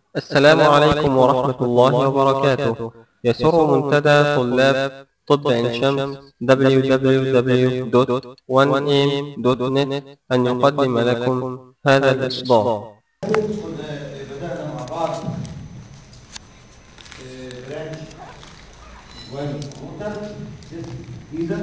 السلام عليكم ورحمة الله وبركاته يسر منتدى طلاب طب عين شمس www.1am.net أن يقدم لكم هذا الإصدار كنا بدأنا مع بعض برانش وان كوتا جديدة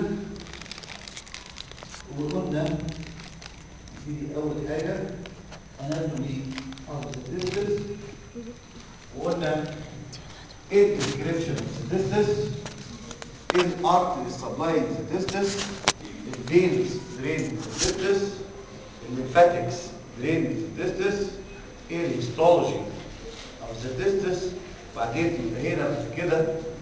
وقلنا نبتدي أول حاجة anatomy of the testis وقلنا ايه description of the testis ايه الارتري supplying the testis الفينز drain the testis الليمفاتكس drain the testis ايه الهيستولوجي of the testis وبعدين انتهينا بعد كده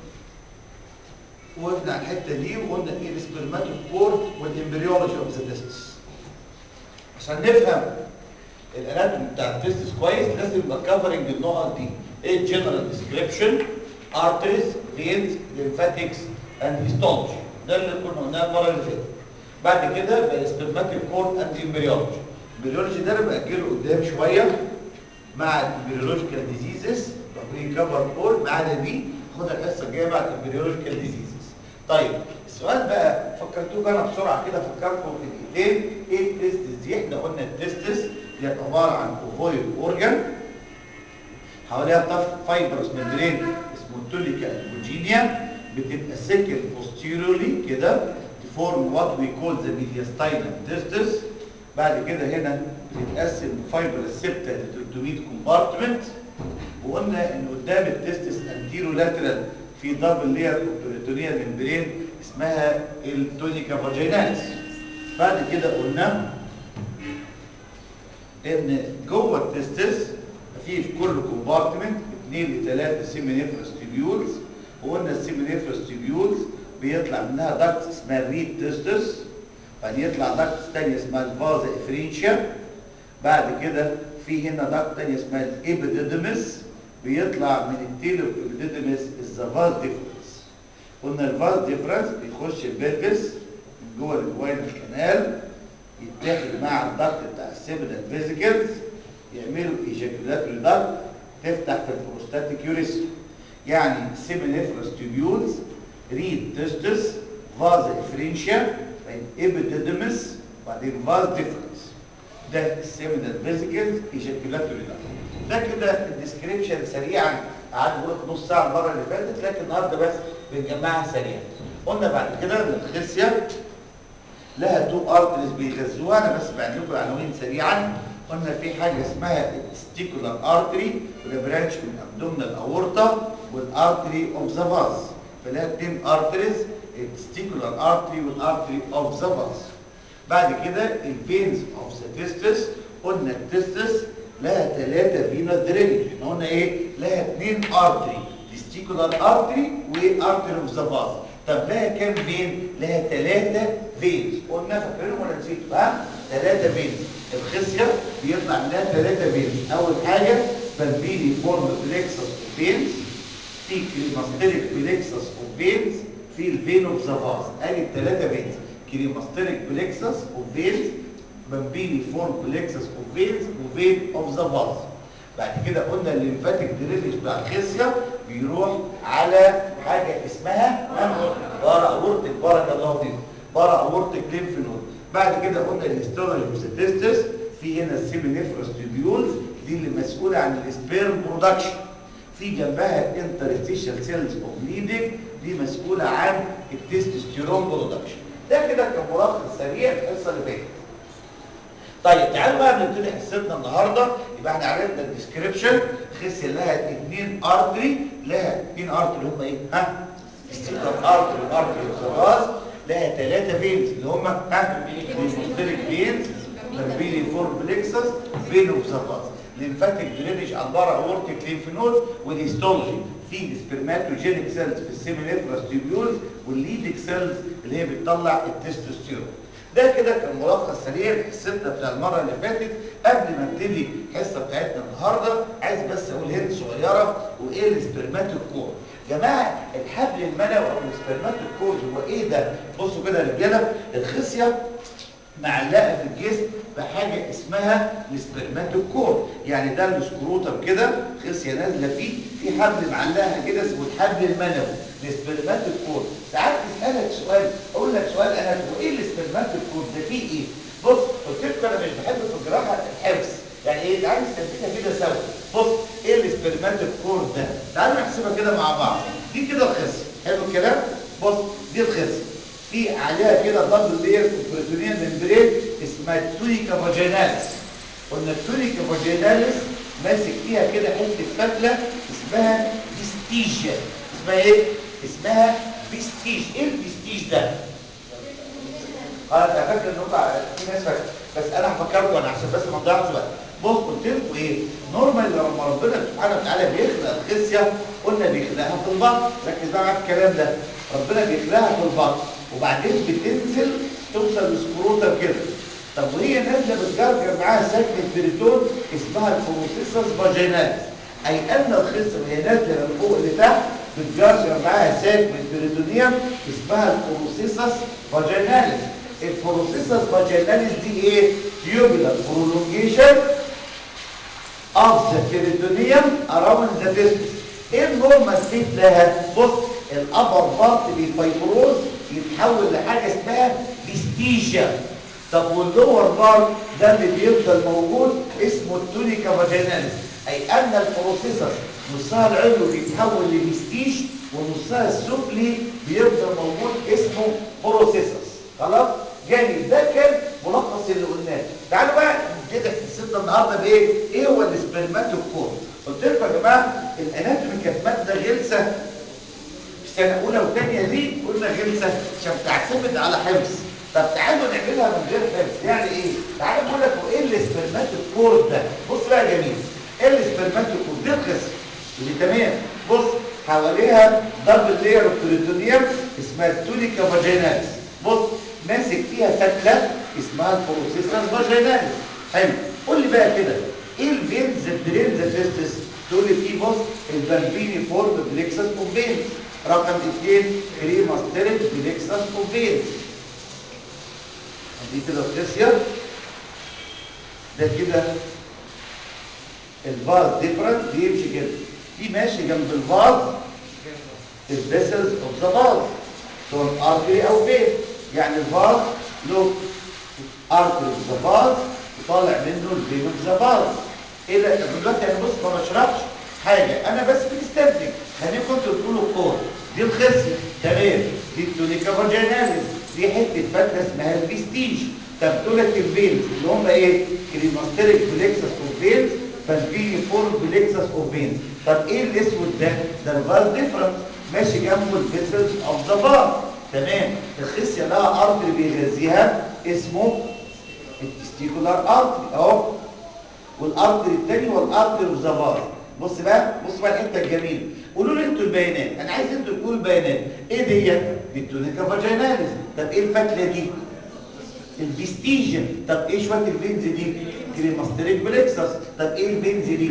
وقفنا على الحته دي وقلنا ايه السبرماتوكور والامبريولوجي اوف ذا testis عشان نفهم الاناتومي بتاع التستس كويس لازم يبقى كفرنج النقط دي ايه الجنرال ديسكريبشن ارتريز فينز ليمفاتكس اند هيستولوجي ده اللي كنا قلناه المره اللي فاتت بعد كده بقى السبرماتيك كورد اند امبريولوجي الامبريولوجي ده انا باجله قدام شويه مع الامبريولوجيكال ديزيزز بقول كفر كل ما عدا دي خدها الحصه الجايه مع الامبريولوجيكال ديزيزز طيب السؤال بقى فكرتوك انا بسرعه كده فكركم في الايدين ايه التستس دي احنا قلنا التستس دي عباره عن اوفويد اورجان حواليها طف فايبرس ممبرين اسمه توليكا البوجينيا بتبقى سكن posteriorly كده تفورم وات وي كول ذا mediastinum testis بعد كده هنا بتتقسم فايبرس سيبتا ل 300 كومبارتمنت وقلنا ان قدام التستس انتيرو لاترال في دبل لير اوبريتوريال ممبرين اسمها التونيكا فاجيناليس بعد كده قلنا ان جوه التستس في في كل كومبارتمنت 2 ل 3 سيمينيفرس تيبيولز وقلنا السيمينيفرس تيبيولز بيطلع منها داكت اسمها الريد تستس بعدين يطلع داكت ثانيه اسمها الفازا افرينشيا بعد كده في هنا داكت ثانيه اسمها الابيديدمس بيطلع من التيلو ابيديدمس الزافاز ديفرنس قلنا الفاز ديفرنس بيخش البلفس من جوه الجوينال كانال يتحد مع الضغط بتاع السيبنال فيزيكلز يعملوا ايجاكولاتوري ضغط تفتح في البروستاتيك يوريس يعني سيمينيفرس تيبيولز ريد تستس فاز افرينشيا بعدين ابيديدمس بعدين فاز ديفرنس ده السيمينال فيزيكلز ايجاكولاتوري ضغط ده كده الديسكريبشن سريعا قعدت بقول نص ساعه المره اللي فاتت لكن النهارده بس بنجمعها سريعا قلنا بعد كده ان الخصيه لها تو ارتريز بيغذوها انا بس بعد لكم العناوين سريعا قلنا في حاجه اسمها التستيكولار ارتري وده برانش من ابدومينال اورتا والارتري اوف ذا فاز فلها اثنين ارتريز التستيكولار ارتري والارتري اوف ذا فاز بعد كده الفينز اوف ذا تستس قلنا التستس لها ثلاثه فينس درينج احنا قلنا ايه لها اثنين ارتري تستيكولار ارتري وارتري اوف ذا فاز طب لها كام فين لها ثلاثه فينز قلنا فاكرينهم ولا نسيتوا ها ثلاثه فينز الخصيه بيطلع منها ثلاثه فينز اول حاجه بامبيني فورم بليكسس اوف فينز في كريماستريك بليكسس اوف فينز في الفين اوف ذا فاز ادي الثلاثه فينز كريماستريك بليكسس اوف فينز بامبيني فورم بليكسس اوف فينز وفين اوف ذا فاز بعد كده قلنا الليمفاتيك درينج بتاع الخصيه بيروح على حاجه اسمها بارا اورتيك بارك الله فيكم بارا اورتيك ليمف نود بعد كده قلنا الهيستولوجي اوف في هنا السيمينيفروس تيبيولز دي اللي مسؤوله عن السبيرم برودكشن في جنبها الانترستيشال سيلز اوف ليدنج دي مسؤوله عن التستوستيرون برودكشن ده كده كملخص سريع الحصه اللي فاتت طيب تعالوا بقى نبتدي حصتنا النهارده يبقى احنا عرفنا الديسكريبشن خسي لها اثنين ارتري لها اثنين ارتري هم ايه ها السيكر ارتري والارتري الخراز لها ثلاثه فينز اللي هم ها المستريك فينز بربيلي فور بليكسس فين اوف ذا ليمفاتيك درينج عباره اورتيك ليمف نود والهيستولوجي في سبرماتوجينيك سيلز في السيمينيفراس تيبيولز والليدك سيلز اللي هي بتطلع التستوستيرون ده كده كان ملخص سريع حصتنا بتاع المره اللي فاتت قبل ما ابتدي الحصه بتاعتنا النهارده عايز بس اقول هند صغيره وايه السبرماتوكور جماعه الحبل المنوي او السبرماتوكور هو ايه ده بصوا كده يا رجاله الخصيه معلقه في الجسم بحاجه اسمها السبرماتوكور يعني ده السكروتم كده خصيه نازله فيه في حبل معلقها كده اسمه الحبل المنوي السبرماتوكور ساعات تسالك سؤال اقول لك سؤال انا هو ايه السبرماتوكور ده فيه ايه بص قلت لكم انا مش بحب في الجراحه الحفظ يعني ايه تعالى نستنتجها كده سوا بص ايه السبرماتوكور ده تعالوا نحسبها كده مع بعض دي كده الخصيه حلو الكلام بص دي الخصيه في عليها كده دبل لير بروتينيه ممبرين اسمها التونيكا فاجيناليس قلنا التونيكا فاجيناليس ماسك فيها كده حته فتله اسمها فيستيجيا اسمها ايه اسمها فيستيج ايه الفيستيج ده اه انا فاكر انكم في ناس فاكره بس انا هفكركم انا عشان بس ما نضيعش وقت بص قلت لكم ايه نورمال لما ربنا سبحانه وتعالى بيخلق الخصيه قلنا بيخلقها في البطن ركز بقى معايا في الكلام ده ربنا بيخلقها في البطن وبعدين بتنزل توصل لسكروتر كده طب وهي نازله بتجرجر معاها سكن البريتون اسمها الفروسيسس فاجيناليس اي ان الخصيه وهي نازله من فوق لتحت بتجرجر معاها سكن البريتونيوم اسمها الفروسيسس فاجيناليس الفروسيسس فاجيناليس دي ايه tubular prolongation of the peritoneum around the testis ايه النورمال فيت لها بص الابر بارت بالفيبروز يتحول لحاجه اسمها فيستيجيا طب واللور بارت ده اللي بيفضل موجود اسمه التونيكا فاجيناليس اي ان البروسيسس نصها العلوي بيتحول لفيستيج ونصها السفلي بيفضل موجود اسمه بروسيسس خلاص جميل ده كان ملخص اللي قلناه تعالوا بقى نبتدي حصتنا النهارده بايه ايه هو السبرماتوكور قلت لكم يا جماعه الاناتومي كانت ماده غلسه في سنه اولى وثانيه ليه قلنا غلسه عشان بتعتمد على حفظ طب تعالوا نعملها من غير حفظ يعني ايه تعالوا نقول لك ايه السبرماتوكور ده بص بقى يا جميل ايه السبرماتوكور دي القصه اللي تمام بص حواليها دبل لير اوف بريتونيوم اسمها التونيكا فاجيناليس بص ماسك فيها فتله اسمها البروسيسر فاجيناليس حلو قول لي بقى كده ايه الفينز درينز تيستس تقول لي في بص البامبيني فورم بليكسس اوفينز رقم اثنين كريماستريك بليكسس اوفينز دي كده الخصيه ده كده الفاز ديفرنت بيمشي كده في ماشي جنب الفاز الفيسلز اوف ذا فاز سواء ارتري او فين يعني الفاز له ارتري اوف ذا فاز وطالع منه الفين اوف ذا فاز ايه ده طب دلوقتي انا بص ما بشرحش حاجه انا بس بنستنتج خليكم كنتوا تقولوا الكور دي الخصيه تمام دي التونيكا فاجيناليس دي حته فتله اسمها الفيستيج طب دولت الفينز اللي هم ايه كريماستريك بليكسس اوف فينز فالفيني فور بليكسس اوف فينز طب ايه الاسود ده ده الفاز ديفرنت ماشي جنبه الفيسلز اوف ذا بار تمام الخصيه لها ارتري بيغذيها اسمه التستيكولار ارتري اهو والارتري الثاني والارتري اوف ذا بار بص بقى بص بقى الحته الجميله قولوا لي انتوا البيانات انا عايز انتوا تقولوا البيانات ايه ديت دي التونيكا فاجيناليس طب ايه الفتله دي الفيستيجن طب ايه شويه الفينز دي كريماستريك بليكسس طب ايه الفينز دي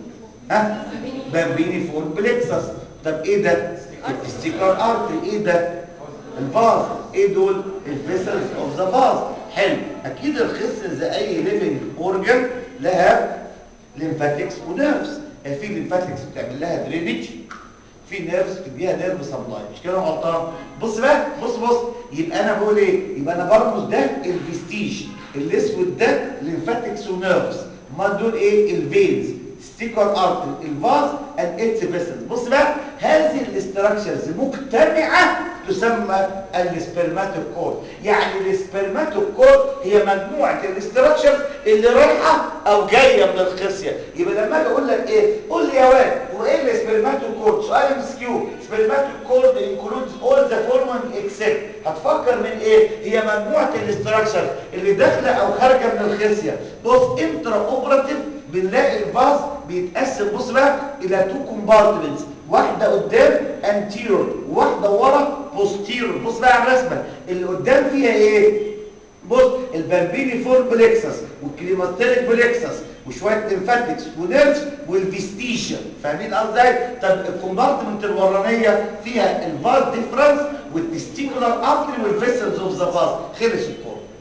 ها بامبيني فور بليكسس طب ايه ده التستيكولار ارتري ايه ده الفاز ايه دول الفيسلز اوف ذا فاز حلو اكيد الخصيه زي اي ليفنج اورجان لها ليمفاتكس ونيرفز في ليمفاتكس بتعمل لها درينج في نيرفز بتديها نيرف سبلاي مش كده غلطان بص بقى بص بص يبقى انا بقول ايه يبقى انا برمز ده الفيستيج الاسود ده ليمفاتكس ونيرفز ما دول ايه الفينز ستيكر ارتري الفاز اند اتس فيسلز بص بقى هذه الاستراكشرز مجتمعه تسمى السبرماتوكور يعني السبرماتوكور هي مجموعه الاستراكشرز اللي رايحه او جايه من الخصيه يبقى لما اجي اقول لك ايه قول لي يا واد هو ايه السبرماتوكور سؤال ام اس كيو سبرماتوكور انكلودز اول ذا فورمنج اكسبت هتفكر من ايه هي مجموعه الاستراكشرز اللي داخله او خارجه من الخصيه بص انترا اوبراتيف بنلاقي الفاز بيتقسم بص بقى الى تو كومبارتمنتس واحده قدام انتيرور وواحده ورا بوستيرور بص بقى على الرسمه اللي قدام فيها ايه بص البامبيني فور بليكسس والكليماستيريك بليكسس وشويه ليمفاتكس ونيرفز والفيستيشن فاهمين قصدي طب الكومبارتمنت الورانيه فيها الفاز ديفرنس والتستيكولار ارتري والفيسلز اوف ذا فاز خلص الكور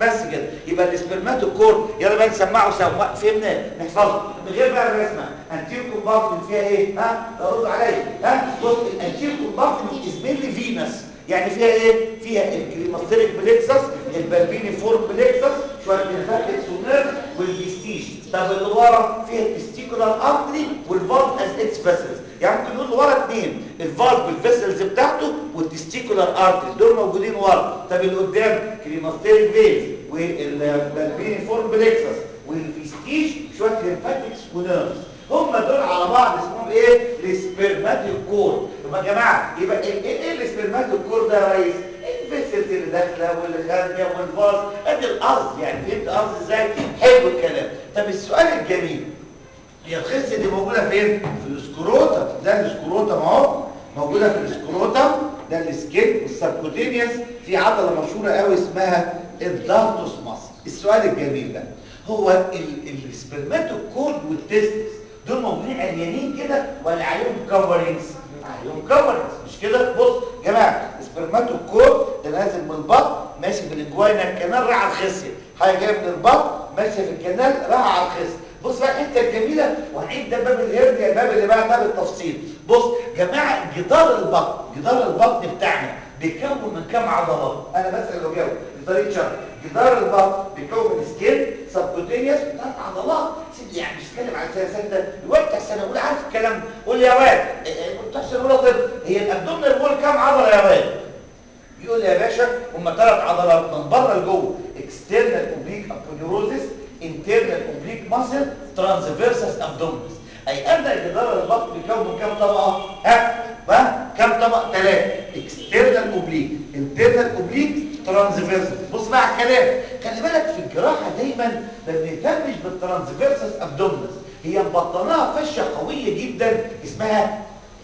بس كده يبقى الاسبرماتوكور يلا بقى نسمعه سوا فهمنا نحفظه من غير بقى الرسمه انتير كومبارتمنت فيها ايه ها رد عليا ها بص الانتير كومبارتمنت از مينلي فينس يعني فيها ايه فيها الكريماستريك بليكسس البالبيني فور بليكسس شويه الفاكتس والنيرف والفيستيج طب اللي ورا فيها التستيكولار ارتري والفالف از اتس فيسلز يعني ممكن نقول ورا اثنين الفالف بالفيسلز بتاعته والتستيكولار ارتري دول موجودين ورا طب اللي قدام كريماستريك فيز والبالبيني فور بليكسس والفيستيج شويه ليمفاتكس ونيرفز هم دول على بعض اسمهم ايه السبرماتيك كور يبقى يا جماعه يبقى ايه ايه السبرماتيك كور ده يا ريس الفيسلز اللي داخله واللي خارجه والفاز ادي القصد يعني فهمت قصدي ازاي حلو الكلام طب السؤال الجميل هي الخصه دي موجوده فين في السكروتم ده السكروتم اهو موجوده في السكروتم ده السكين والسبكوتينيوس في عضله مشهوره قوي اسمها الدارتوس ماسل السؤال الجميل ده هو السبرماتوكورد والتستس دول موجودين عريانين كده ولا عليهم كفرنجز عليهم كفرنجز مش كده بص يا جماعه السبرماتوكورد ده نازل من البطن ماشي في الانجواينا الكنال راح على الخصيه حاجه جايه من البطن ماشيه في الكنال راح على الخصيه بص بقى الحته الجميله وهنعيد ده باب الهرنيا الباب اللي بعد ده بالتفصيل بص يا جماعه جدار البطن جدار البطن بتاعنا بيتكون من كام عضلات انا بسال وجاوب بطريقه شرح جدار البطن بيتكون من سكين سبكوتينيوس ثلاث عضلات سيدي يعني مش بتكلم على سنه سته الواد بتاع سنه اولى عارف الكلام ده قول لي يا واد بتاع سنه اولى طب هي الابدومينال وول كام عضله يا واد يقول لي يا باشا هم ثلاث عضلات من بره لجوه اكسترنال اوبليك ابونيوروزيس internal oblique muscle transversus abdominis اي ان جدار البطن بيكون من كام طبقه ها ها كام طبقه ثلاثه external oblique internal oblique transversus بص بقى على الكلام خلي بالك في الجراحه دايما ما بنهتمش بالترانسفيرسس ابدومينس هي مبطناها فشه قويه جدا اسمها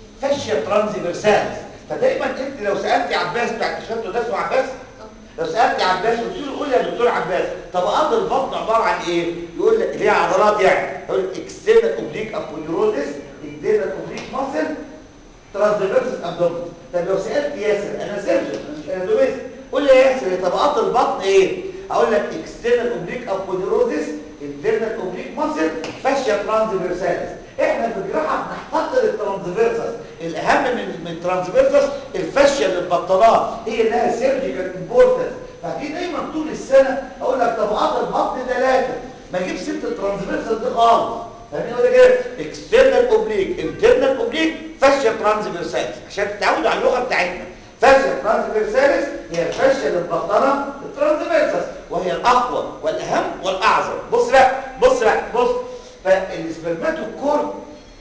فشه ترانسفيرسالس فدايما انت لو سالتي عباس بتاع التيشيرت ده اسمه عباس لو سالت عباس قلت له قول يا دكتور عباس طبقات البطن عباره عن ايه يقول لك ليه عضلات يعني يقول اكسترنال اوبليك ابونيوروزيس انترنال اوبليك ماسل ترانسفيرسس ابدومين طب لو سالت ياسر انا سيرجن مش اناتوميست قول لي يا ياسر طبقات البطن ايه اقول لك اكسترنال اوبليك ابونيوروزيس انترنال اوبليك ماسل فاشيا ترانسفيرساليس احنا في الجراحه بنحتقر الترانسفيرسس الاهم من من الترانسفيرسس الفاشيه اللي مبطناه هي انها سيرجيكال امبورتنس فدي دايما طول السنه اقول لك طبقات البطن ثلاثه ما اجيبش ست الترانسفيرسس دي خالص فاهمين اقول لك ايه اكسترنال اوبليك انترنال اوبليك فاشيه ترانسفيرساليس عشان تتعودوا على اللغه بتاعتنا فاشيه ترانسفيرساليس هي الفاشيه اللي مبطنه الترانسفيرسس وهي الاقوى والاهم والاعظم بص بقى بص بقى بص فالسبرماتوكورد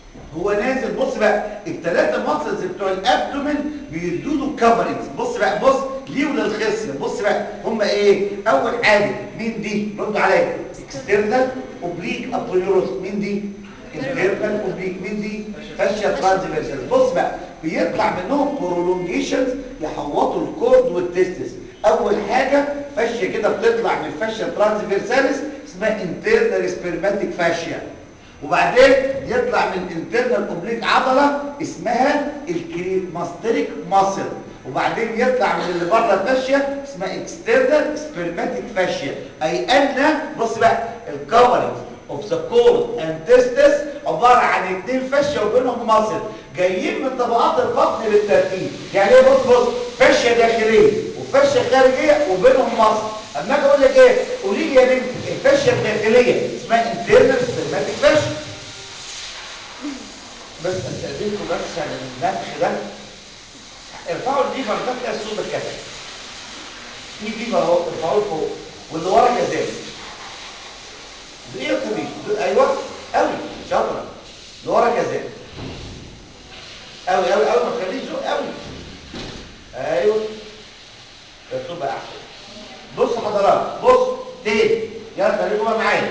هو نازل بص بقى الثلاثه ماسلز بتوع الابدومين بيدوا له كفرنجز بص بقى بص ليه وللخصيه بص بقى هم ايه اول حاجه مين دي رد عليا اكسترنال اوبليك ابونيوروس مين دي انترنال اوبليك مين دي فاشيا ترانسفيرسال بص بقى بيطلع منهم برولونجيشنز يحوطوا الكورد والتستس اول حاجه فاشيه كده بتطلع من الفاشيا ترانسفيرساليس اسمها انترنال سبرماتيك فاشيا وبعدين يطلع من الانترنال اوبليك عضله اسمها الكريماستريك ماسل وبعدين يطلع من اللي بره الفاشيه اسمها اكسترنال سبرماتيك فاشيا اي ان بص بقى الكفرنج اوف ذا كورد اند تستس عباره عن اثنين فاشيه وبينهم ماسل جايين من طبقات البطن بالترتيب يعني ايه بص بص فاشيه داخليه وفاشيه خارجيه وبينهم ماسل اما اجي اقول لك ايه قولي لي يا بنتي الفاشيه الداخليه اسمها انترنال سبرماتيك فاشيا بس استاذنكم بس عن النفخ ده ارفعوا الليفر ده تلاقي الصوت اتكسر في ليفر اهو ارفعوه فوق واللي ورا كذلك ايه يا كبير ايوه قوي شاطره اللي ورا كذلك قوي قوي قوي ما تخليش ذوق قوي ايوه الصوت بقى احسن بص حضرات بص تاني يلا خليكم بقى معايا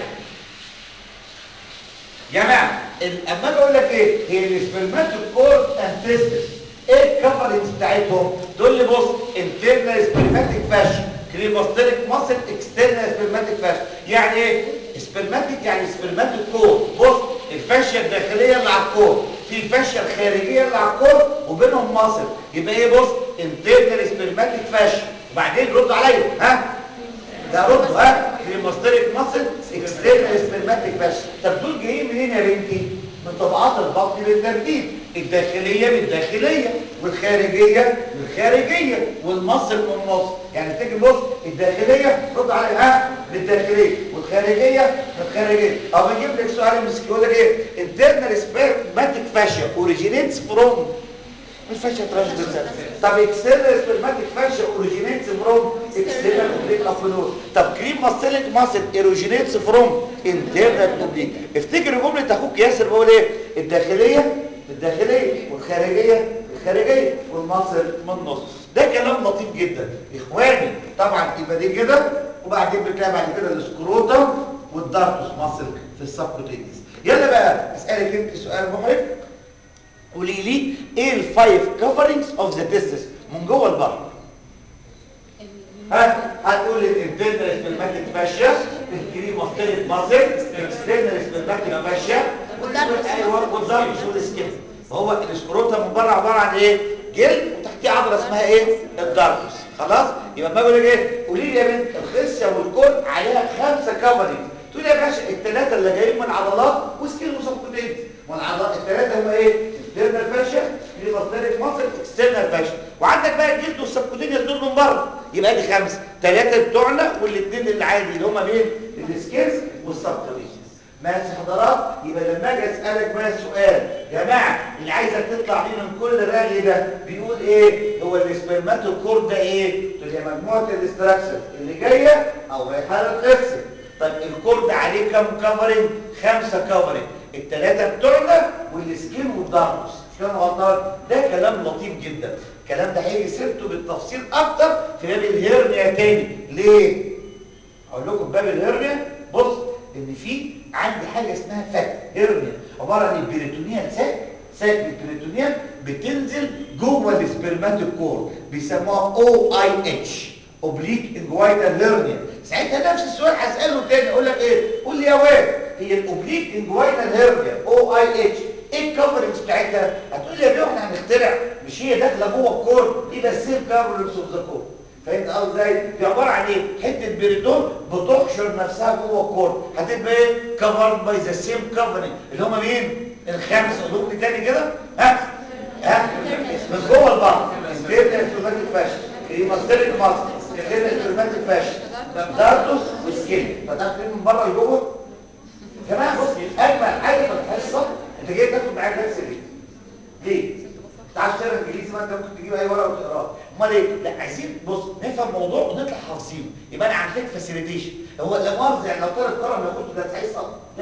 يا جماعه اما اجي اقول لك ايه هي السبرماتوكورد انتستس ايه الكفرنج بتاعتهم تقول لي بص انترنال سبرماتيك فاشن كريماستريك ماسل اكسترنال سبرماتيك فاشن يعني ايه سبرماتيك يعني سبرماتيك كور بص الفاشيه الداخليه اللي على الكور في الفاشيه الخارجيه اللي على الكور وبينهم ماسل يبقى ايه بص انترنال سبرماتيك فاشن وبعدين رد عليا ها ده ردوا ها كريماستريك ماسل اكسترنال سبرماتيك بس طب دول جايين منين يا بنتي من طبقات البطن بالترتيب الداخليه بالداخليه والخارجيه بالخارجيه والمصل من النص يعني تيجي بص الداخليه رد عليها بالداخليه والخارجيه بالخارجيه او بيجيب لك سؤال مسكين يقول لك ايه internal spermatic fascia originates from مش فاشيا ترانسفيرسال طب اكسترنال سبرماتيك فاشيا اوريجينيتس فروم اكسترنال اوبليك ابنور طب كريم ماستيليك ماسل اوريجينيتس فروم انترنال اوبليك افتكر جمله اخوك ياسر بيقول ايه الداخليه الداخليه والخارجيه الخارجيه والماسل من النص ده كلام لطيف جدا اخواني طبعا يبقى دي كده وبعدين بتلاقي بعد كده السكروتم والدارتوس ماسل في السبكوتينيس يلا بقى اسالك انت سؤال محرج قولي لي ايه الفايف كفرنجز اوف ذا تيستس من جوه البطن ها هتقول الانترنال سبرماتيك فاشيا الكريم مختلف ماسل الاكسترنال سبرماتيك فاشيا ايوه والدارتوس والسكين هو السكروتا من بره عباره عن ايه جلد وتحتيه عضله اسمها ايه الدارتوس خلاص يبقى ما اقول لك ايه قولي لي يا بنت الخصيه والكل عليها خمسه كفرنج تقول لي يا باشا الثلاثه اللي جايين من عضلات وسكين وسبكوتينز والعضلات الثلاثه هم ايه اكسترنال فاشيا ليفرتيريك ماسل اكسترنال فاشيا وعندك بقى الجلد والسبكوتينيوس دول من بره يبقى دي خمسه ثلاثه بتوعنا والاثنين العادي اللي هم مين السكينز والسبكوتينيوس ماشي حضرات يبقى لما اجي اسالك بقى سؤال يا جماعه اللي عايزك تطلع بيه من كل رغي ده بيقول ايه هو الاسبرماتوكور ده ايه تقول لي مجموعه الاستراكشر اللي جايه او رايحه للخصيه طيب الكور ده عليه كام كفرنج خمسه كفرنج الثلاثه بتوعنا والسكين والدارموس كلام غلطان ده كلام لطيف جدا الكلام ده هيجي سيرته بالتفصيل اكتر في باب الهرنيا تاني ليه اقول لكم باب الهرنيا بص ان في عندي حاجه اسمها فك هرنيا عباره عن البريتونيال ساك ساك البريتونيال بتنزل جوه السبرماتوكور بيسموها او اي اتش اوبليك انجويتال هيرنيا ساعتها نفس السؤال هساله تاني اقول لك ايه قول لي يا واد هي الاوبليك انجويتال هيرنيا او اي اتش ايه الكفرنج بتاعتها هتقول لي يا بيه احنا هنخترع مش هي داخله جوه الكور دي بس سيف كفرنج اوف ذا كور فهمت قصدي ازاي دي عباره عن ايه حته بريتون بتحشر نفسها جوه الكور هتبقى ايه كفرد باي ذا سيم كفرنج اللي هم مين الخمسه قولوا لي تاني كده ها ها من جوه البطن انترنال سوماتيك فاشن كريماستيريك ماسك انترنال سوماتيك فاشن دارتوس وسكين فتحت من بره لجوه يا جماعه بص اجمل حاجه في الحصه انت جاي تاخد معايا درس ليه ليه انت عايز تقرا انجليزي ما انت ممكن تجيب اي ورقه وتقراه امال ايه لا عايزين بص نفهم موضوع ونطلع حافظينه يبقى انا عملت فاسيليتيشن هو لا مؤاخذه يعني لو طلب طلب ما ياخدش درس حصه لا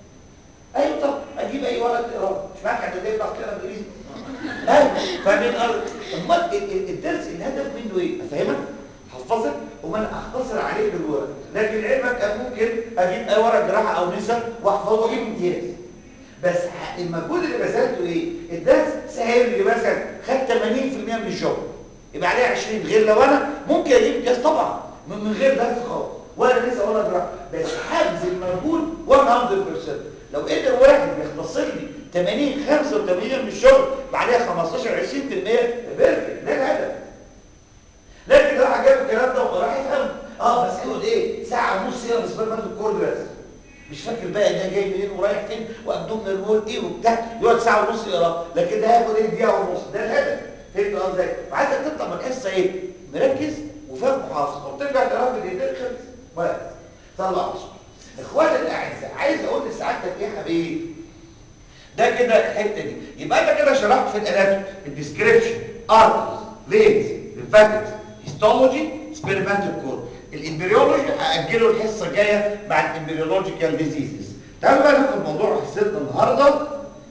ايوه طب اجيب اي ورقه تقراه مش معاك حد ده بتعرف تقرا انجليزي ايوه فاهمين امال الدرس الهدف منه ايه افهمك حفظك وما اختصر عليك الورق لكن علمك كان ممكن اجيب اي ورق جراحه او نسا واحفظه واجيب امتياز بس المجهود اللي بذلته ايه الدرس سهل لي مثلا خد 80% من الشغل يبقى عليه 20 غير لو انا ممكن اجيب امتياز طبعا من غير درس خالص ولا لسه ولا جراحه بس هبذل مجهود 100% لو قدر واحد يختصر لي 80 85 من الشغل بعدها 15 20% بيرفكت ده الهدف لكن راح جاب الكلام ده وراح يفهم اه بس يقعد ايه ساعه ونص يقرا سبيرمات الكورد بس مش فاكر بقى ده جاي منين ورايح فين وابدومينال وول ايه وبتاع يقعد ساعه ونص يقرا لكن ده هياخد ايه دقيقه ونص ده الهدف فهمت قصدي ازاي وعايزك تطلع من الحصه ايه مركز وفاهم محافظ وبترجع تقرا بالايدين خلص بس طلع مش اخواتي الاعزاء عايز اقول لسعادتك ايه يا حبيبي ده كده الحته دي يبقى انت كده شرحت في الاناتومي الديسكريبشن ارترز فينز ليمفاتكس هيستولوجي سبيرماتيك كور الامبريولوجي هاجله الحصه الجايه مع الامبريولوجيكال ديزيزز تعالوا بقى ناخد موضوع حصتنا النهارده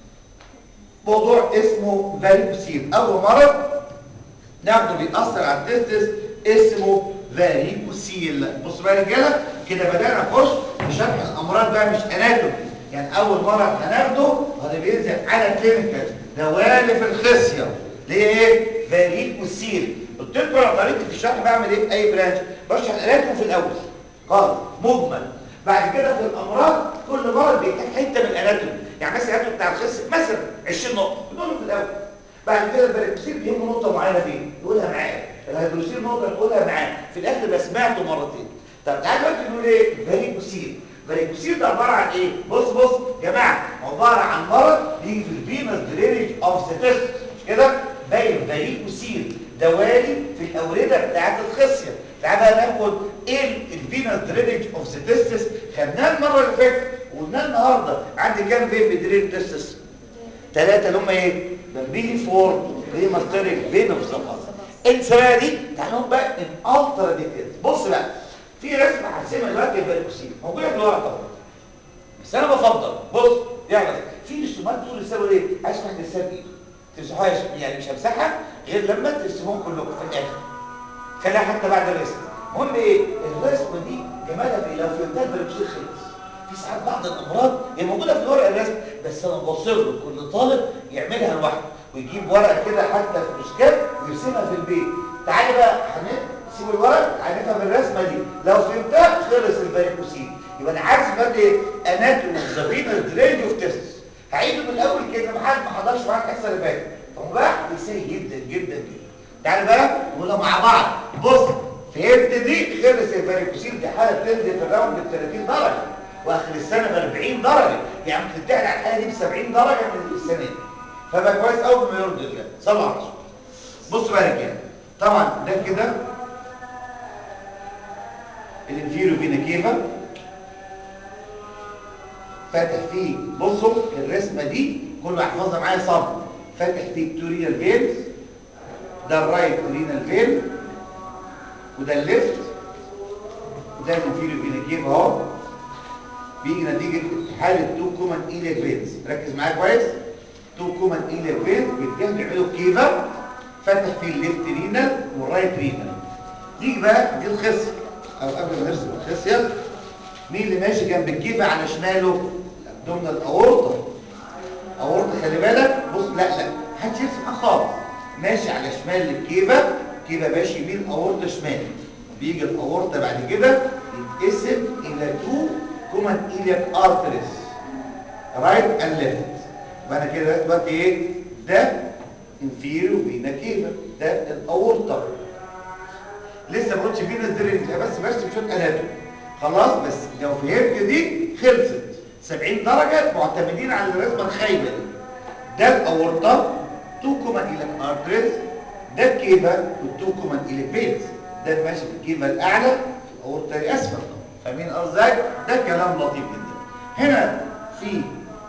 موضوع اسمه فاريكوسيل اول مرض ناخده بيأثر على التستس اسمه فاريكوسيل بصوا بقى يا رجاله كده بدانا نخش في شرح الامراض بقى مش اناتومي يعني اول مرض هناخده هذا بينزل على كلينيكال دوالف الخصيه اللي هي ايه فاريكوسيل قلت لكم على طريقه الشرح بعمل ايه في اي برانش بشرح الاناتومي في الاول خالص مجمل بعد كده في الامراض كل مرض بيحتاج حته من الاناتومي يعني مثلا الاناتومي بتاع الخصيه مثلا 20 نقطه بنقوله في الاول بعد كده الباريكوسيل بيهمه نقطه معينه فيه نقولها معاه الهيدروسيل نقطه نقولها معاه في الاخر بقى سمعته مرتين طب تعالى دلوقتي نقول ايه فاريكوسيل فاريكوسيل ده عباره عن ايه بص بص يا جماعه عباره عن مرض بيجي في الفينس درينج اوف ذا تيست مش كده باين فاريكوسيل دوالي في الاورده بتاعت الخصيه تعالى بقى ناخد ايه الفينس درينج اوف ذا تيستس خدناه المره اللي فاتت وقلنا النهارده عندي كام فين بدرين تيستس ثلاثه اللي هم ايه بامبيلي فور بريماستريك فين اوف سفر السنه دي تعالوا بقى ان الترا ديتيلز بص بقى في رسمه هرسمها دلوقتي الفاريكوسيل موجوده في الورقه طبعا بس انا بفضل بص يعني في رسومات تقول تساوي ايه عايز واحد يرسم ايده تمسحوها يعني مش همسحها غير لما ترسموهم كلكم في الاخر خليها حتى بعد الرسم المهم ايه الرسمه دي جمالها في لو فهمتها الفاريكوسيل خلص في ساعات بعض الامراض هي موجوده في الورقه الرسم بس انا بصر له كل طالب يعملها لوحده ويجيب ورقه كده حتى في الاسكاب ويرسمها في البيت تعالى بقى هنسيب الورق هنفهم الرسمه دي لو فهمتها خلص الفاريكوسيل يبقى انا عارف بقى ايه اناتومي ذا فينس درينج اوف تيست هعيده من الاول كده ما حد ما حضرش معاك الحصه اللي فاتت فمباح يسهل جدا جدا جدا تعالى بقى نقولها مع بعض بص فهمت دي خلص الفاريكوسيل دي حاله بتنزل في الراوند ب 30 درجه واخر السنه ب 40 درجه يعني بتمتحن على الحاله دي ب 70 درجه من السنه دي فبقى كويس قوي بما يرضي الله صلوا على الرسول بصوا بقى يا رجاله طبعا ده كده الانفيرو فينا كيفا فاتح فيه بصوا الرسمه دي كله يحفظها معايا صم فاتح فيه التورينال فينز ده الرايت تورينال فين وده الليفت وده الانفيرو فينا كيفا اهو بيجي نتيجه اتحاد التو كومن ايليك فينز ركز معايا كويس تو كومن ايليك فينز بيتجمعوا يعملوا كيفا فتح فيه الليفت رينال والرايت رينال يجي بقى دي الخصيه او قبل ما نرسم الخصيه مين اللي ماشي جنب الكيفه على شماله الابدومينال اورطه اورطه خلي بالك بص لا لا محدش يرسم حاجه خالص ماشي على شمال الكيفه كيفه ماشي يمين اورطه شمال بيجي الاورطه بعد كده يتقسم الى تو كومن ايليك ارتريز رايت اند ليفت يبقى انا كده دلوقتي ايه ده انفيرو فينا كيفا ده الاورطه لسه ما قلتش فينا درينج بس برسم شويه اناتومي خلاص بس لو فهمت دي خلصت 70 درجه معتمدين على الرسمه الخايبه دي ده الاورطه تو كومن ايلك ارتريز ده الكيفا والتو كومن ايلك فينز ده ماشي في الكيفا الاعلى في الاورطه الاسفل فاهمين قصدي ده كلام لطيف جدا هنا في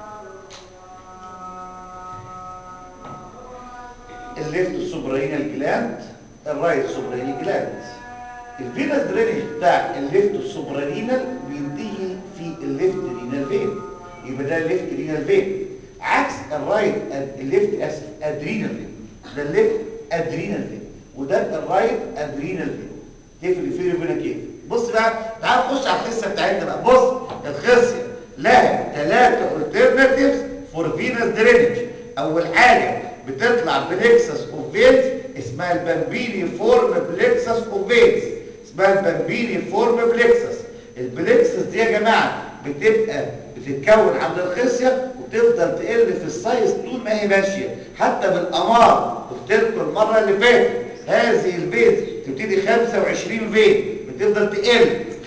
الليفت سوبرينال جلاند الرايت سوبرينال جلاند الفينس درينج بتاع الليفت سوبرينال بينتهي في الليفت رينال فين يبقى ده الليفت رينال فين عكس الرايت الليفت اسف ادرينال فين ده الليفت ادرينال فين وده الرايت ادرينال فين تفرق فين وبين كيف بص بقى تعال نخش على الخصه بتاعتنا بقى بص الخصيه لها ثلاثه alternatives فور فينس درينج اول حاجه بتطلع بليكسس اوف فينز اسمها البامبيني فورم بليكسس اوف فينز اسمها البامبيني فورم بليكسس البليكسس دي يا جماعه بتبقى بتتكون عند الخصيه وتفضل تقل في السايز طول ما هي ماشيه حتى بالامار قلت لكم المره اللي فاتت هذه الفينز تبتدي 25 فين بتفضل تقل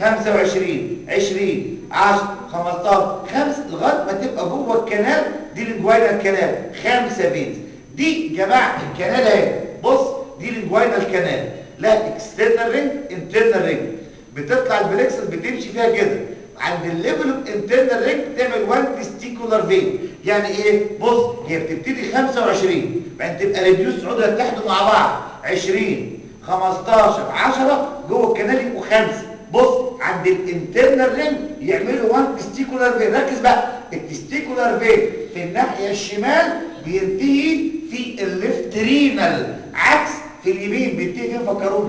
25 20 10 15 5 لغايه ما تبقى جوه الكنال دي الجوينال كنال 5 فينز دي جماعه الكنال اهي بص دي الجوينال كنال لا اكسترنال رينج انترنال رينج بتطلع البلكسس بتمشي فيها كده عند الليفل اوف انترنال رينج بتعمل وان تستيكولار فين يعني ايه بص هي بتبتدي 25 بعدين تبقى ريديوس عضله تحته مع بعض 20 15 10 جوه الكنال يبقوا 5 بص عند الانترنال رينج يعملوا وان تستيكولار فين ركز بقى التستيكولار فين في الناحيه الشمال بينتهي في الليفت رينال عكس في اليمين بينتهي فين فكروني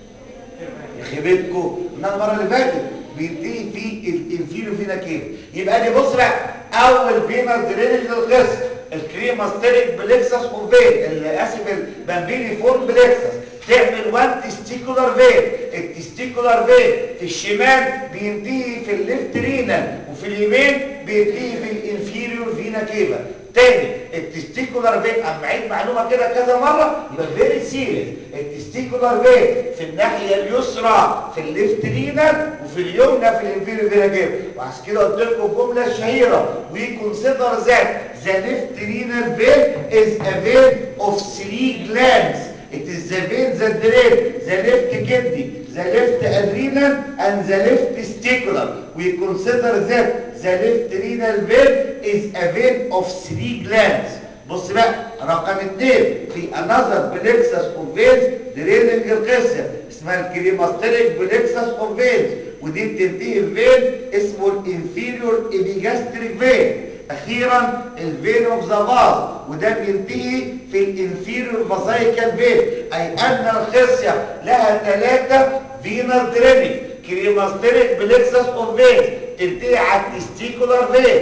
خيبتكم من المره اللي فاتت بينتهي في الانفيرو فينا كيف يبقى دي بص بقى اول فينس درينج للقسم الكريماستيريك بليكسس اوفين اسف البامبيني فورم بليكسس تعمل وان تستيكولار فين التستيكولار فين في الشمال بينتهي في الليفت رينال وفي اليمين بينتهي في الانفيريور فينا كيفا تاني التستيكولار فين اما عيد معلومه كده كذا مره يبقى فيري سيريس التستيكولار فين في الناحيه اليسرى في الليفت رينال وفي اليمنى في الانفيريور فينا كيف وعشان كده قلت لكم الجمله الشهيره وي كونسيدر ذات ذا ليفت رينال فين از ا فين اوف 3 glands It is the vein that drain the left kidney, the left adrenal, and the left testicular. We consider that the left renal vein is a vein of three glands. بص بقى رقم اثنين في another plexus of veins draining القصة اسمها الكريماستريك plexus of veins ودي بتنتهي الفين اسمه الانفيريور epigastric vein اخيرا الفين اوف ذا باز وده بينتهي في الانفيريور فازايكال فين اي ان الخصيه لها ثلاثه فينال درينج كريماستريك بلكسس اوف فين تنتهي على التستيكولار فين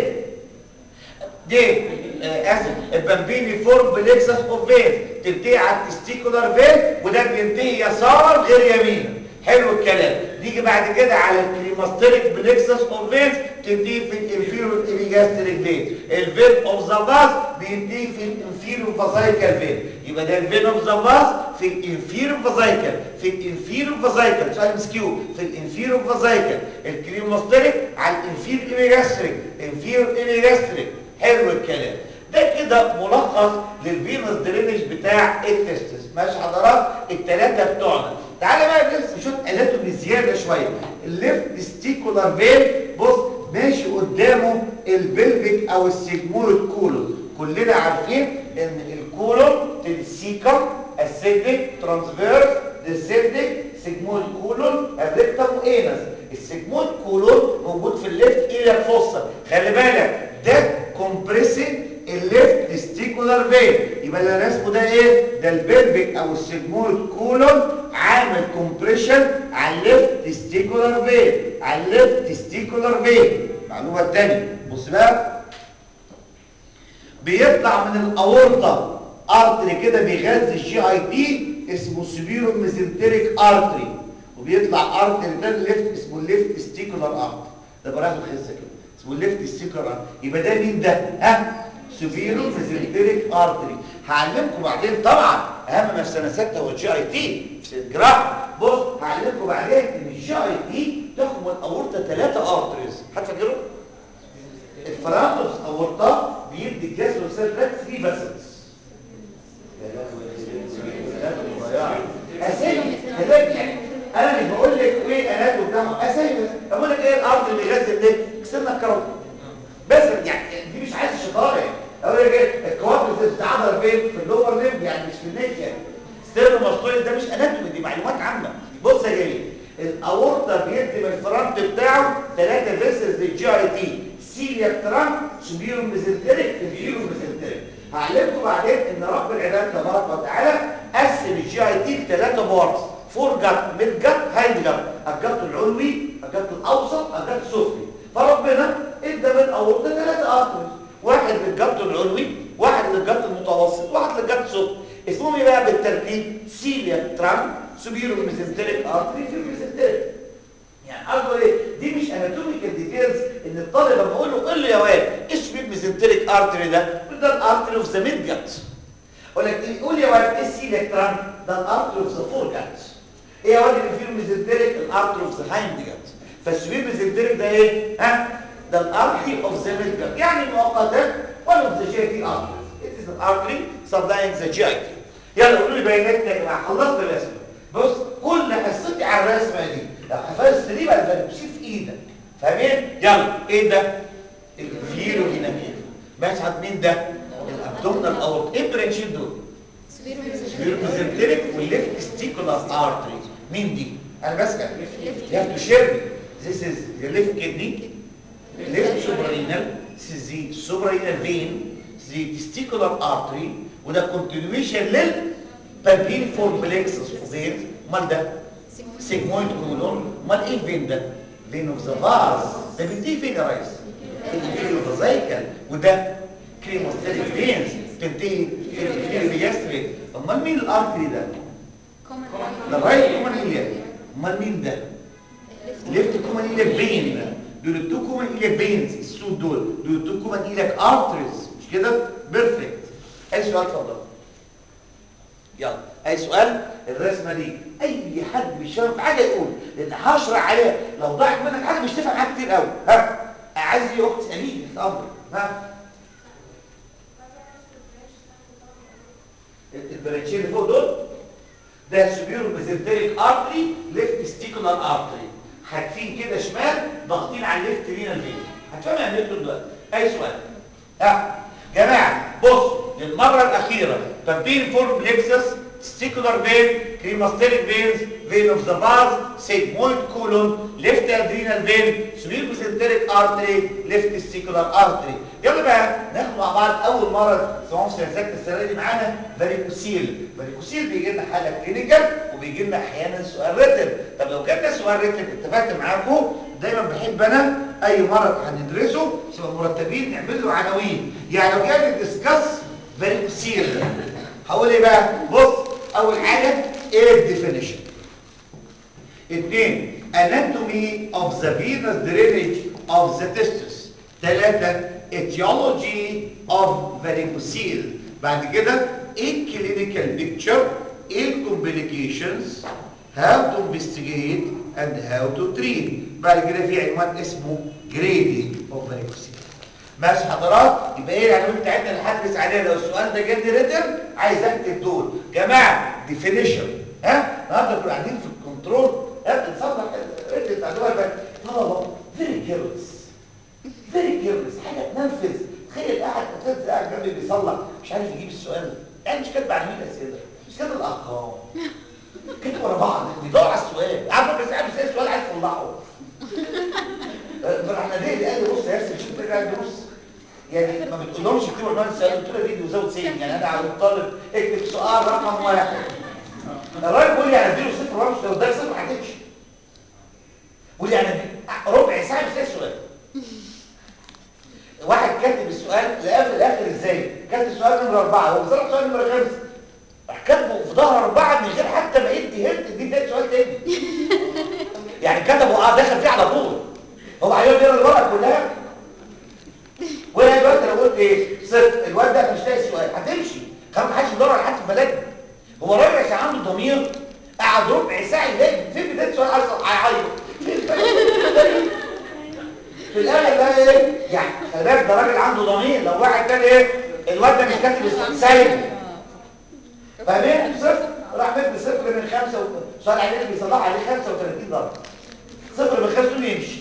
دي آه، اسف البامبيني فورم بلكسس اوف فين تنتهي على التستيكولار فين وده بينتهي يسارا غير يمينا حلو الكلام نيجي بعد كده على الكريماستريك بلكسس اوف فينز تنتهي في الانفيرور ايبيجاستريك فين الفين اوف ذا باس بينتهي في الانفيرور فازايكال فين يبقى ده الفين اوف ذا باس في الانفيرور فازايكال في الانفيرور فازايكال سؤال مسكيو في الانفيرور فازايكال الكريماستريك على الانفيرور ايبيجاستريك انفيرور ايبيجاستريك حلو الكلام ده كده ملخص للفينوس درينج بتاع التستس ماشي حضرات الثلاثه بتوعنا تعالى بقى نرسم شويه اناتومي زياده شويه الليفت ستيكولار فين بص ماشي قدامه البلفيك او السيجمويد كولون كلنا عارفين ان الكولون السيكم السيدك ترانسفيرس ديسيدك سيجمويد كولون الريكتم وانس السيجمويد كولون موجود في الليفت ايريا فوسا خلي بالك ده كومبريسنج الليفت تستيكولار فين يبقى اللي رسمه ده ايه ده البلفيك او السيجمويد كولون عامل كومبريشن على الليفت تستيكولار فين على الليفت تستيكولار فين المعلومه الثانيه بص بقى بيطلع من الاورطه ارتري كده بيغذي الجي اي تي اسمه سبيرو ميزنتريك ارتري وبيطلع ارتري تاني ليفت اسمه الليفت ستيكولار ارتري ده براحه الخزه كده اسمه الليفت ستيكولار ارتري يبقى ده مين ده ها سوفيرو ميزنتريك ارتري هعلمكم بعدين طبعا اهم ما في سنه 6 هو الجي اي تي في الجراحه بص هعلمكم بعدين ان الجي اي تي تاخد من الاورطه ثلاثه ارتريز حد فاكره الفرانتوس اورطه بيدي الجسر والسيل تراك 3 فاسلز اسامي كذلك يعني انا مش بقول لك ايه اناتو بتاعه اسامي بقول لك ايه الارض اللي غزت ده كسرنا الكرم بس يعني دي مش عايز شطاره يعني اقول لك ايه الكوادرز بتتعضل فين في اللور ليب يعني مش في النك يعني ستيرنو ماستويد ده مش اناتومي دي معلومات عامه بص يا جميل الاورطه بيدي من الفرنت بتاعه ثلاثه فيسلز للجي اي تي سيليا ترانك سبيرو ميزنتريك انفيرو ميزنتريك هعلمكم بعدين ان رب العباد تبارك وتعالى قسم الجي اي تي لثلاثه بارتس فور جات ميد جات هايند جات الجات العلوي الجات الاوسط الجات السفلي فربنا ادى من اورطه ثلاثه ارترز واحد للجات العلوي واحد للجات المتوسط واحد للجات السفلي اسمهم ايه بقى بالترتيب سيليا ترانك سبيرو ميزنتريك ارتري في ميزنتريك يعني قصده ايه دي مش اناتوميكال ديتيلز ان الطالب لما اقول له قول له يا واد ايش في ميزنتريك ارتري ده يقول ده الارتري اوف ذا ميد جات اقول لك إيه؟ قول يا واد ايه السيليا ترانك ده الارتري اوف ذا فور جات ايه يا واد اللي فيه ميزنتريك الارتري اوف ذا هايند جات فالسبير ميزنتريك ده ايه ها ده الارتري اوف ذا ميد جات يعني مؤقتا one of the GIT arteries it is an artery supplying the GIT يلا قولوا لي بيانات يا جماعه خلصت الرسمه بص كل حصتي على الرسمه دي لو حفظت دي بقى انت بتشيل في ايدك فاهمين يلا ايه ده الفيرو هنا كده مسعد مين ده الابدومينال اورت ايه البرانشين دول سبيرو ميزنتريك والليفت ستيكولار ارتري مين دي انا بسال you have to share me this is the left kidney left suprarenal this is the suprarenal vein the testicular artery وده continuation لل بابين فور بلكسس فين امال ده سيجمويد كولون امال ايه فين ده فين اوف ذا فاز ده بينتهي فين يا ريس الانفيريور فازايكل وده كريموستاتيك فينز تنتهي في الانفيريور بيجاستريك امال مين الارتري ده ده الرايت كومن ايليا امال مين ده ليفت كومن ايليا فين دول التو كومن ايليا فينز السود دول دول التو كومن ايليا ارتريز مش كده بيرفكت اي سؤال اتفضل يلا اي سؤال الرسمه دي اي حد مش فاهم في حاجه يقول لان هشرح عليها لو ضاعت منك حاجه مش تفهم حاجه كتير قوي ها اعزي اختي اساليني في الامر ها البرانشين اللي فوق دول ده سوبيرو ميزنتريك ارتري ليفت ستيكولار ارتري حاطين كده شمال ضاغطين على الليفت رينال فين هتفهم يعني ايه دلوقتي اي سؤال ها جماعه بصوا للمره الاخيره بامبين فور بليكسس ستيكولار فين كريماستيريك فينز فين اوف ذا باز سيجمويد كولون ليفت ادرينال فين سوبيرو ميزنتريك ارتري ليفت ستيكولار ارتري يلا بقى ناخد مع بعض اول مره سواء في سنه السنه دي معانا فاريكوسيل فاريكوسيل بيجي لنا حاله كلينيكال وبيجي لنا احيانا سؤال ريتم طب لو جبنا سؤال ريتم اتفقت معاكم دايما بحب انا اي مرض هندرسه سواء مرتبين نعمل له عناوين يعني لو جالي ديسكاس فاريكوسيل هقول ايه بقى بص اول حاجه ايه الديفينيشن اثنين anatomy of the venous drainage of the testis ثلاثة etiology of varicocele بعد كده ايه clinical picture ايه complications how to investigate and how to treat بعد كده في عنوان اسمه grading of varicocele ماشي حضرات يبقى ايه العنوان بتاعتنا اللي هدرس عليها لو السؤال ده جد ريتم عايز اكتب دول جماعه ديفينيشن ها النهارده كنا قاعدين في الكنترول قبل نصلح الريتم بتاع دول بقى طلبه فيري كيرلس فيري كيرلس حاجه تنفذ تخيل قاعد استاذ قاعد جنبي بيصلح مش عارف يجيب السؤال يعني مش كاتب على مين اسئله مش كاتب الارقام كاتب ورا بعض بيدور على السؤال عارف بس قاعد بيسال السؤال عايز يصلحه فاحنا ليه قال لي بص يا ياسر شوف كده بص يعني ما بتقولهمش اكتبوا عنوان السؤال قلت له فيديو زود سين يعني انا عاوز طالب اكتب سؤال رقم واحد الراجل بيقول لي يعني اديله صفر ورقم لو اداك صفر هتمشي بيقول لي يعني ربع ساعه بس السؤال واحد كاتب السؤال لقاه في الاخر ازاي كاتب السؤال نمره اربعه هو بصراحه سؤال نمره خمسه راح كاتبه في ظهر اربعه من غير حتى ما يدي هنت دي تاني سؤال تاني يعني كتبه اه دخل فيه على طول هو هيقعد يقرا الورقه كلها وانا دلوقتي لو قلت ايه صفر الواد ده مش لاقي السؤال هتمشي خلاص ما حدش يدور على حد في بلدنا هو راجل عشان عنده ضمير قعد ربع ساعه يلاقي في بدايه السؤال عايز هيعيط في الاخر ده ايه يعني خلي بالك ده راجل عنده ضمير لو واحد تاني ايه الواد ده مش كاتب السؤال سايب فاهمين صفر راح مد صفر من خمسه و... سؤال عليه بيصلح عليه 35 درجه صفر من خمسه دول يمشي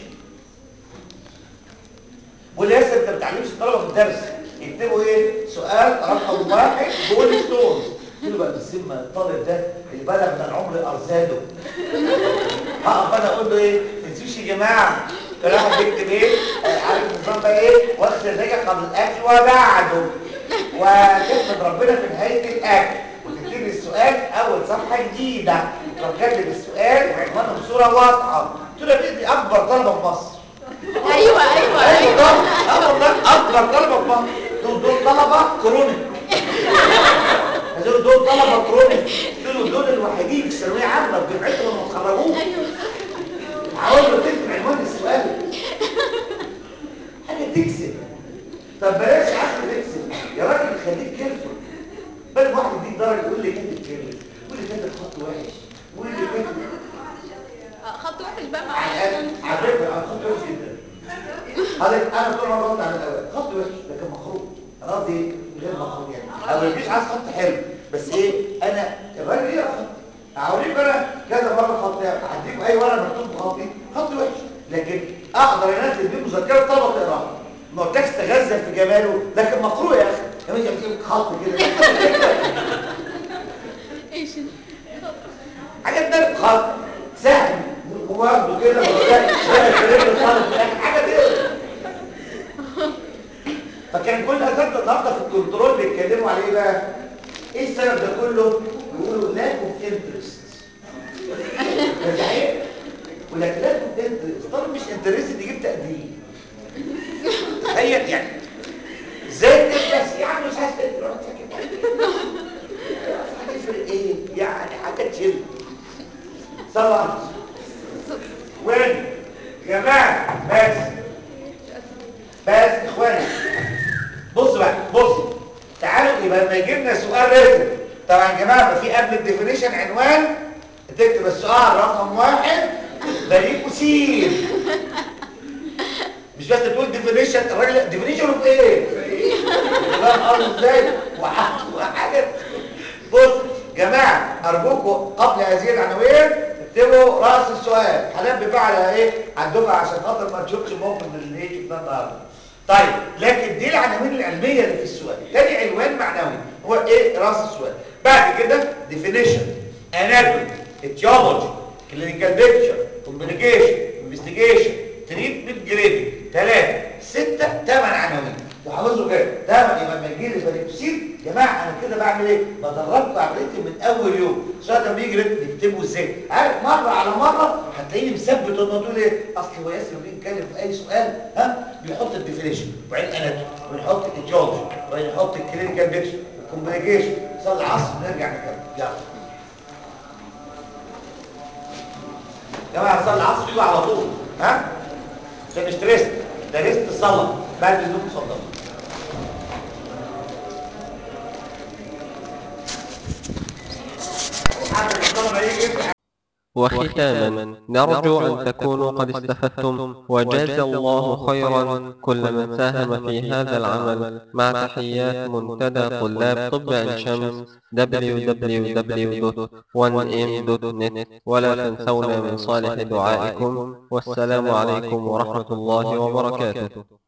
ولسه انت ما بتعلمش الطلبه في الدرس يكتبوا ايه سؤال رقم واحد جول ستونز قلت له بقى بالسم الطالب ده اللي بلغ من العمر ارزاده هقف انا اقول له ايه ما تنسوش يا جماعه الواحد بيكتب ايه آه، عارف النظام بقى ايه واخد الرجع قبل الاكل وبعده وتحمد ربنا في نهايه الاكل وتكتب السؤال اول صفحه جديده تروح كاتب السؤال وعنوانه بصوره واضحه قلت له دي اكبر طلبه في مصر ايوه ايوه ايوه ايوه طبعا اه والله اكبر طلبه في مصر دول دول طلبه كورونا دول دول طلبه كورونا دول دول الوحيدين في الثانويه عامه في جامعتهم لما اتخرجوا عاوز له تكتب عنوان السؤال حاجه تكسب طب بلاش يا عم تكسب يا راجل خليك كيرفول بدل واحد يديك درجه يقول لي كاتب كلمه يقول لي كاتب خط وحش يقول لي كاتب آه، خط وحش بقى مع على على فكره انا خط وحش جدا حضرتك انا طول ما غلط على الاول خط وحش لكن مخروج انا قصدي إيه؟ غير مخروج يعني او مفيش عايز خط حلو بس ايه انا الراجل ايه خط هوريك انا كذا مره خط هديك اي ورقه مكتوب بخطي خط وحش لكن اقدر انزل بيه مذكره طلبه تقراها ما قلتلكش تغزل في جماله لكن مقروء يا اخي كمان يجي خط كده ايش حاجات ده خط سهل وبرضه كده حاجه كده فكان كل اساتذه النهارده في الكنترول بيتكلموا على ايه بقى ايه السبب ده كله بيقولوا lack of interest ده صحيح ولا lack of interest طالب مش انترست يجيب تقدير تخيل يعني ازاي بس يا عم مش عايز تقدر هتفرق ايه يعني حاجه تشيل صلى وين يا جماعه بس بس اخواني بص بقى بص سؤال ريتم طبعا يا جماعه يبقى في قبل الديفينيشن عنوان تكتب السؤال رقم واحد فريق سين مش بس تقول ديفينيشن الراجل ديفينيشن اوف ايه؟ فاهم قصدي ازاي؟ وح- وحاجه بص جماعه ارجوكم قبل هذه العناوين اكتبوا راس السؤال هنبه بقى على ايه؟ على الدفعه عشان خاطر ما تشوفش موقف من اللي ايه شفناه النهارده. طيب لكن دي العناوين العلميه اللي في السؤال تاني عنوان معنوي هو ايه راس السؤال بعد كده ديفينيشن اناتومي etiology clinical picture communication investigation treatment grading ثلاثة ستة ثمان عناوين تحافظوا كده ثمان يبقى لما يجي لي بنفسين يا جماعه انا كده بعمل ايه؟ بدربكم عمليتي من اول يوم السؤال ده بيجي ريتم نكتبه ازاي؟ عارف مره على مره هتلاقيني مثبت وما تقول ايه؟ اصل هو ياسر بيجي يتكلم في اي سؤال ها بيحط الديفينيشن وبعدين اناتومي وبنحط الايتيولوجي وبعدين نحط الكلينيكال بيكشر الكومبليكيشن صلي العصر ونرجع نكمل يلا يا جماعه صلي العصر يجوا على طول ها عشان مش تريست ده ريست صلاه بعد اذنكم اتفضلوا حد من الطلبه يجي يفتح وختاما نرجو أن تكونوا قد استفدتم وجاز الله خيرا كل من ساهم في هذا العمل مع تحيات منتدى طلاب طب عين شمس www.1m.net ولا تنسونا من صالح دعائكم والسلام عليكم ورحمة الله وبركاته